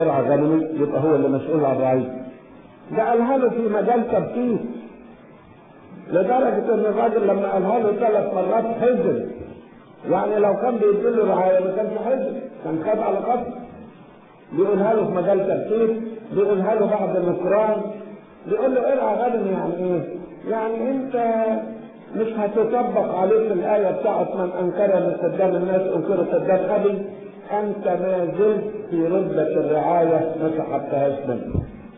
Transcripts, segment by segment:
غنمي يبقى هو اللي مسؤول عن رعيته ده قالها له في مجال تبكير لدرجة إن الراجل لما قالها له ثلاث مرات حزن يعني لو كان بيديله رعاية ما كانش حزن كان خد على قصد بيقولها له في مجال تفكير بيقولها له بعد نكران بيقول له ارعى غنم يعني ايه؟ يعني انت مش هتطبق عليك الآية بتاعت من أنكرني قدام الناس أنكره قدام أبي أنت ما زلت في رتبة الرعاية ما سحبتهاش منك.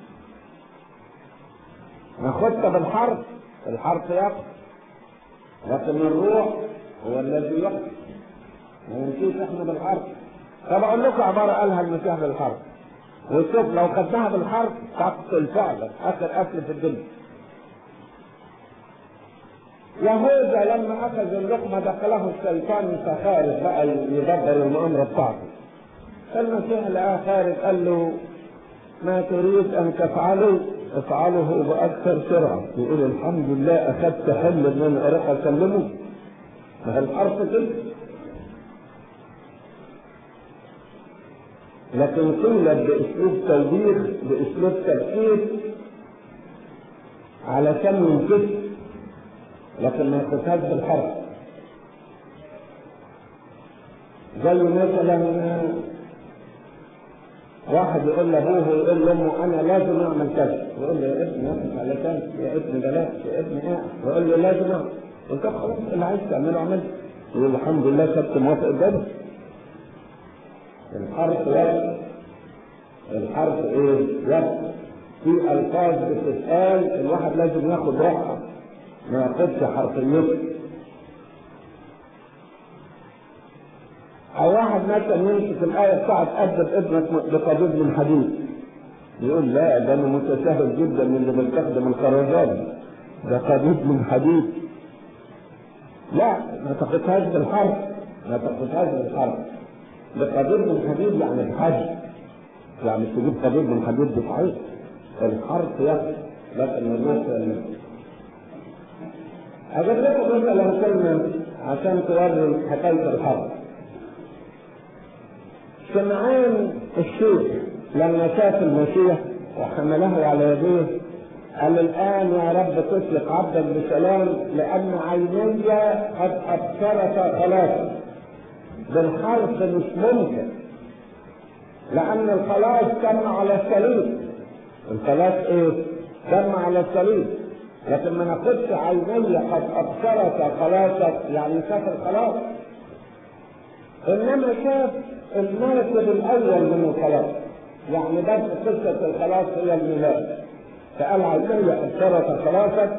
ما خدت بالحرف الحرف يقف لكن الروح هو الذي يقف ما يمشيش احنا بالحرف طب اقول لكم عباره قالها المسيح بالحرف وشوف لو خدناها بالحرف تقتل فعلا اخر قتل في الدنيا يهوذا لما اخذ اللقمه دخله الشيطان فخارج بقى يدبر المؤامره بتاعته المسيح لقاه خارج قال له ما تريد ان تفعله افعله باكثر سرعه يقول الحمد لله اخذت حل ان انا اروح اكلمه ما هي الحرف كده لكن قيل باسلوب توبيخ باسلوب تفكير علشان ينكسر لكن ما ياخدهاش بالحرف زي مثلا واحد يقول لابوه يقول لامه انا لازم اعمل كذا يقول له يا ابني اقف على كذا يا ابني بلاش يا ابني اقف يقول له لازم اعمل قلت له خلاص اللي عايز تعمله اعمله يقول الحمد لله كنت موافق جدا الحرف يد الحرف ايه يد في الفاظ بتتقال الواحد لازم ياخد راحه ما ياخدش حرفيته او واحد مثلا يمسك الايه بتاعت ادب ابنك بقضيب من حديد يقول لا ده انا متساهل جدا من اللي بستخدم الخرزان ده قضيب من حديد لا ما تاخدهاش بالحرف ما تاخدهاش بالحرف ده قضيب من حديد يعني بحج يعني تجيب قضيب من حديد بصحيح الحرف يقف لكن الناس أجيب لكم مثلا كلمة عشان توري حكاية الحرف سمعان الشيخ لما شاف المسيح وحمله على يديه قال الآن يا رب تطلق عبدك بسلام لأن عيني قد أبصرت خلاصا بالحرف مش ممكن لأن الخلاص تم على الصليب الخلاص إيه؟ تم على الصليب لكن ما ناخدش عيني قد أبصرت خلاصك يعني شاف الخلاص إنما شاف المركب الأول من الخلاص يعني بدء قصة الخلاص هي الميلاد فقال عيني أبصرت خلاصك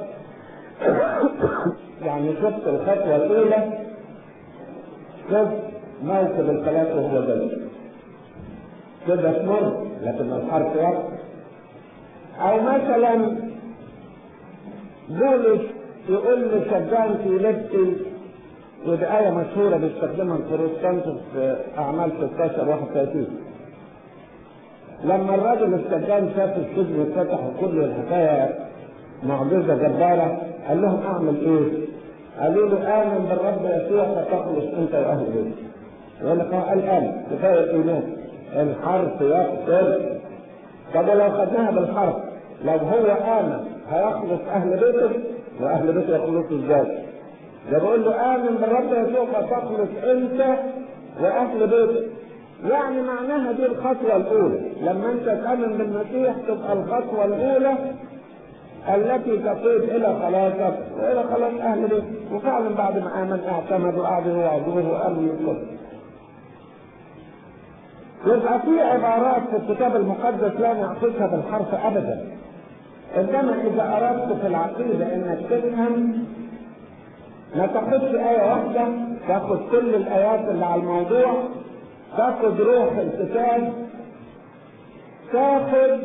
يعني شفت الخطوة الأولى شفت موكب الخلاص وهو ذلك كده تمر لكن الحرف وقت او مثلا بولس يقول لشجان في لبسي ودي آية مشهورة بيستخدمها البروتستانت في أعمال 16 31 لما الراجل السجان شاف السجن اتفتح وكل الحكاية معجزة جبارة قال لهم أعمل إيه؟ قالوا له آمن بالرب يسوع فتخلص أنت وأهل بيتك يقول لك قال آمن كفاية الإيمان الحرف يقتل طب لو خدناها بالحرف لو هو آمن هيخلص أهل بيته وأهل بيته يخلصوا إزاي؟ ده بقول له آمن بالرب يسوع فتخلص أنت وأهل بيتك يعني معناها دي الخطوة الأولى لما أنت تآمن بالمسيح تبقى الخطوة الأولى التي تقود إلى خلاصك وإلى خلاص أهل بيتك وفعلا بعد ما آمن اعتمد وقعدوا يوعظوه وقالوا يطلق يبقى في عبارات في الكتاب المقدس لا نعطيها بالحرف ابدا انما اذا اردت في العقيده انك تفهم ما تاخدش ايه واحده تاخد كل الايات اللي على الموضوع تاخد روح الكتاب تاخد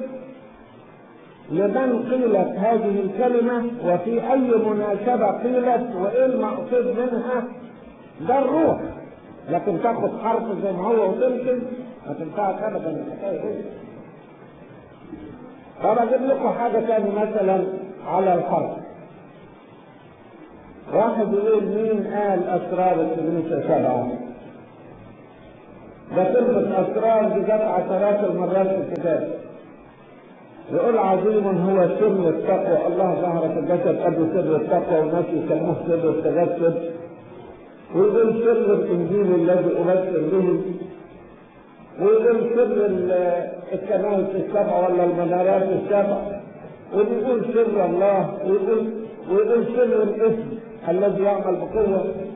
لمن قيلت هذه الكلمة وفي أي مناسبة قيلت وإيه المقصود منها ده الروح لكن تاخد حرف زي ما هو وتمشي ما تنفعش ابدا الحكايه دي طب اجيب لكم حاجه ثانيه مثلا على الحرف واحد يقول مين قال اسرار الكنيسه سبعه ده كلمة أسرار دي جت عشرات المرات في الكتاب يقول عظيم هو سر التقوى الله ظهر في الجسد قبل سر التقوى والناس يسموه سر التجسد ويقول سر الإنجيل الذي أبشر به ويقول سر الكنائس السبع ولا المنارات السبع ويقول سر الله ويقول ويقول سر الاسم الذي يعمل بقوة